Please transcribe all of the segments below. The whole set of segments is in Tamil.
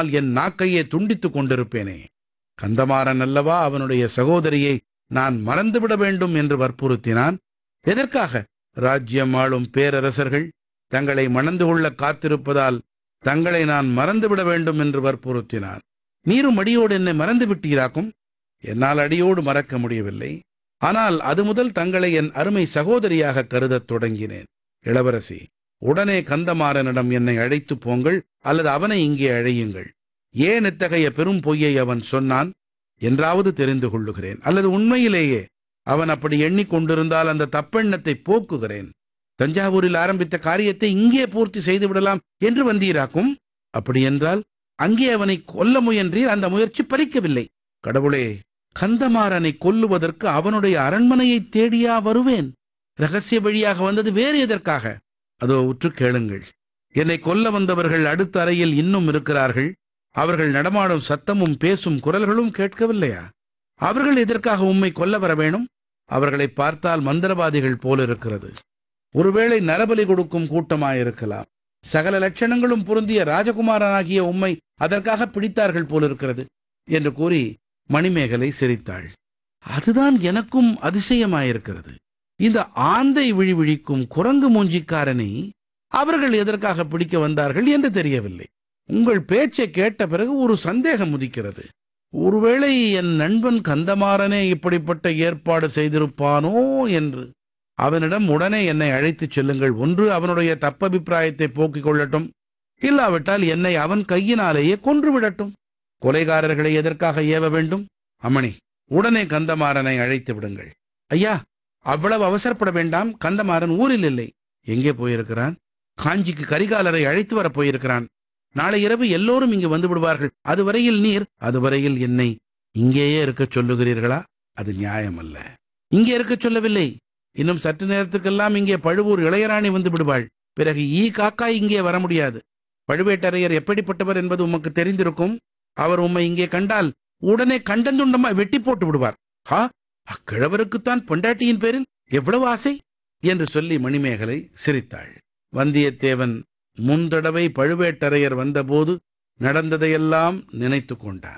வேண்டுமானால் என் நாக்கையே துண்டித்துக் கொண்டிருப்பேனே கந்தமாறன் அல்லவா அவனுடைய சகோதரியை நான் மறந்துவிட வேண்டும் என்று வற்புறுத்தினான் எதற்காக ராஜ்யம் ஆளும் பேரரசர்கள் தங்களை மணந்து கொள்ள காத்திருப்பதால் தங்களை நான் மறந்துவிட வேண்டும் என்று வற்புறுத்தினான் நீரும் அடியோடு என்னை மறந்து விட்டீராக்கும் என்னால் அடியோடு மறக்க முடியவில்லை ஆனால் அது முதல் தங்களை என் அருமை சகோதரியாக கருதத் தொடங்கினேன் இளவரசி உடனே கந்தமாறனிடம் என்னை அழைத்துப் போங்கள் அல்லது அவனை இங்கே அழையுங்கள் ஏன் இத்தகைய பெரும் பொய்யை அவன் சொன்னான் என்றாவது தெரிந்து கொள்ளுகிறேன் அல்லது உண்மையிலேயே அவன் அப்படி எண்ணிக்கொண்டிருந்தால் அந்த தப்பெண்ணத்தை போக்குகிறேன் தஞ்சாவூரில் ஆரம்பித்த காரியத்தை இங்கே பூர்த்தி செய்து விடலாம் என்று வந்தீராக்கும் அப்படியென்றால் அங்கே அவனை கொல்ல முயன்றீர் அந்த முயற்சி பலிக்கவில்லை கடவுளே கந்தமாறனை கொல்லுவதற்கு அவனுடைய அரண்மனையை தேடியா வருவேன் ரகசிய வழியாக வந்தது வேறு எதற்காக அதோ உற்று கேளுங்கள் என்னை கொல்ல வந்தவர்கள் அடுத்த அறையில் இன்னும் இருக்கிறார்கள் அவர்கள் நடமாடும் சத்தமும் பேசும் குரல்களும் கேட்கவில்லையா அவர்கள் எதற்காக உம்மை கொல்ல வர வேணும் அவர்களை பார்த்தால் மந்திரவாதிகள் போல இருக்கிறது ஒருவேளை நரபலி கொடுக்கும் கூட்டமாயிருக்கலாம் சகல லட்சணங்களும் பொருந்திய ராஜகுமாரனாகிய உம்மை அதற்காக பிடித்தார்கள் போலிருக்கிறது என்று கூறி மணிமேகலை சிரித்தாள் அதுதான் எனக்கும் அதிசயமாயிருக்கிறது இந்த ஆந்தை விழி விழிக்கும் குரங்கு மூஞ்சிக்காரனை அவர்கள் எதற்காக பிடிக்க வந்தார்கள் என்று தெரியவில்லை உங்கள் பேச்சை கேட்ட பிறகு ஒரு சந்தேகம் உதிக்கிறது ஒருவேளை என் நண்பன் கந்தமாறனே இப்படிப்பட்ட ஏற்பாடு செய்திருப்பானோ என்று அவனிடம் உடனே என்னை அழைத்துச் செல்லுங்கள் ஒன்று அவனுடைய தப்பபிப்பிராயத்தை போக்கிக் கொள்ளட்டும் இல்லாவிட்டால் என்னை அவன் கையினாலேயே கொன்று விடட்டும் கொலைகாரர்களை எதற்காக ஏவ வேண்டும் அம்மணி உடனே கந்தமாறனை அழைத்து விடுங்கள் ஐயா அவ்வளவு அவசரப்பட வேண்டாம் கந்தமாறன் ஊரில் இல்லை எங்கே போயிருக்கிறான் காஞ்சிக்கு கரிகாலரை அழைத்து வரப் போயிருக்கிறான் நாளை இரவு எல்லோரும் இங்கு வந்து விடுவார்கள் அதுவரையில் நீர் அதுவரையில் என்னை இங்கேயே இருக்கச் சொல்லுகிறீர்களா அது நியாயமல்ல இங்கே இருக்கச் சொல்லவில்லை இன்னும் சற்று நேரத்துக்கெல்லாம் இங்கே பழுவூர் இளையராணி வந்து விடுவாள் பிறகு ஈ காக்கா இங்கே வர முடியாது பழுவேட்டரையர் எப்படிப்பட்டவர் என்பது உமக்கு தெரிந்திருக்கும் அவர் உம்மை இங்கே கண்டால் உடனே கண்டந்துண்டமா வெட்டி போட்டு விடுவார் ஹா அக்கிழவருக்குத்தான் பொண்டாட்டியின் பேரில் எவ்வளவு ஆசை என்று சொல்லி மணிமேகலை சிரித்தாள் வந்தியத்தேவன் முந்தடவை பழுவேட்டரையர் வந்தபோது நடந்ததையெல்லாம் நினைத்து கொண்டான்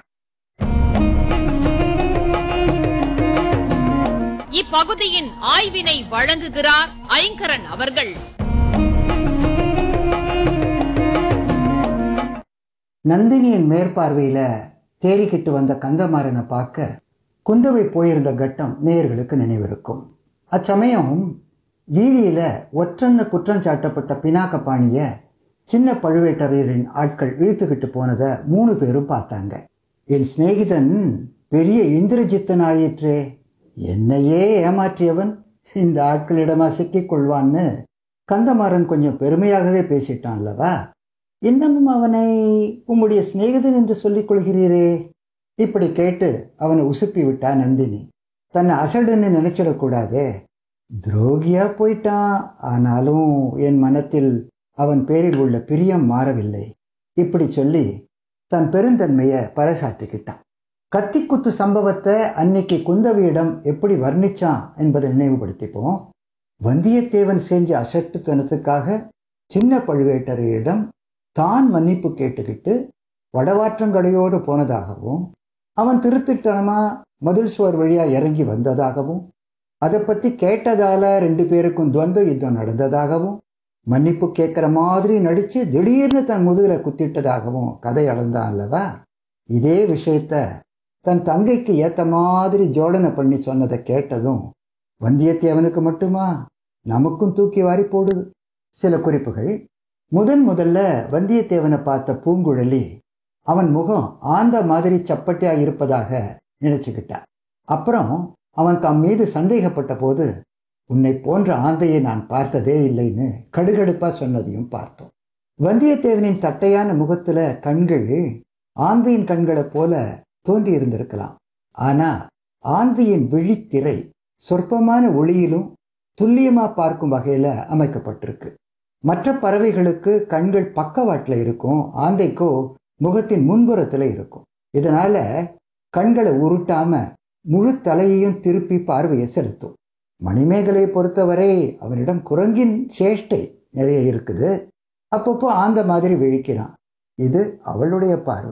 இப்பகுதியின் ஆய்வினை வழங்குகிறார் ஐங்கரன் அவர்கள் நந்தினியின் மேற்பார்வையில தேறிக்கிட்டு வந்த கந்தமாறனை பார்க்க குந்தவை போயிருந்த கட்டம் நேயர்களுக்கு நினைவிருக்கும் அச்சமயம் வீதியில ஒற்றன்னு குற்றம் சாட்டப்பட்ட பினாக்கபாணிய சின்ன பழுவேட்டரையரின் ஆட்கள் இழுத்துக்கிட்டு போனதை மூணு பேரும் பார்த்தாங்க என் சிநேகிதன் பெரிய இந்திரஜித்தன் ஆயிற்றே என்னையே ஏமாற்றியவன் இந்த ஆட்களிடமா சிக்கிக் கொள்வான்னு கந்தமாறன் கொஞ்சம் பெருமையாகவே பேசிட்டான் அல்லவா இன்னமும் அவனை உம்முடைய சிநேகிதன் என்று சொல்லிக் கொள்கிறீரே இப்படி கேட்டு அவனை உசுப்பி விட்டா நந்தினி தன்னை அசடுன்னு நினைச்சிடக்கூடாதே துரோகியா போயிட்டான் ஆனாலும் என் மனத்தில் அவன் பேரில் உள்ள பிரியம் மாறவில்லை இப்படி சொல்லி தன் பெருந்தன்மையை பறைசாற்றிக்கிட்டான் கத்திக்குத்து சம்பவத்தை அன்னைக்கு குந்தவியிடம் எப்படி வர்ணிச்சான் என்பதை நினைவுபடுத்திப்போம் வந்தியத்தேவன் செஞ்ச அசட்டுத்தனத்துக்காக சின்ன பழுவேட்டரையரிடம் தான் மன்னிப்பு கேட்டுக்கிட்டு வடவாற்றங்கடையோடு போனதாகவும் அவன் திருத்திட்டனமா மதில் சுவர் வழியா இறங்கி வந்ததாகவும் அதை பத்தி கேட்டதால ரெண்டு பேருக்கும் துவந்த யுத்தம் நடந்ததாகவும் மன்னிப்பு கேட்கிற மாதிரி நடிச்சு திடீர்னு தன் முதுகில குத்திட்டதாகவும் கதை அளந்தான் அல்லவா இதே விஷயத்த தன் தங்கைக்கு ஏத்த மாதிரி ஜோடனை பண்ணி சொன்னதை கேட்டதும் வந்தியத்தேவனுக்கு மட்டுமா நமக்கும் தூக்கி வாரி போடுது சில குறிப்புகள் முதன் முதல்ல வந்தியத்தேவனை பார்த்த பூங்குழலி அவன் முகம் ஆந்த மாதிரி சப்பட்டியா இருப்பதாக நினைச்சுக்கிட்டான் அப்புறம் அவன் தம் மீது சந்தேகப்பட்ட போது உன்னை போன்ற ஆந்தையை நான் பார்த்ததே இல்லைன்னு கடுகடுப்பா சொன்னதையும் பார்த்தோம் வந்தியத்தேவனின் தட்டையான முகத்துல கண்கள் ஆந்தையின் கண்களைப் போல தோன்றி இருந்திருக்கலாம் ஆனா ஆந்தையின் விழித்திரை சொற்பமான ஒளியிலும் துல்லியமா பார்க்கும் வகையில அமைக்கப்பட்டிருக்கு மற்ற பறவைகளுக்கு கண்கள் பக்கவாட்டில் இருக்கும் ஆந்தைக்கோ முகத்தின் முன்புறத்தில் இருக்கும் இதனால கண்களை உருட்டாம முழு தலையையும் திருப்பி பார்வையை செலுத்தும் மணிமேகலையை பொறுத்தவரை அவனிடம் குரங்கின் சேஷ்டை நிறைய இருக்குது அப்பப்போ ஆந்த மாதிரி விழிக்கிறான் இது அவளுடைய பார்வை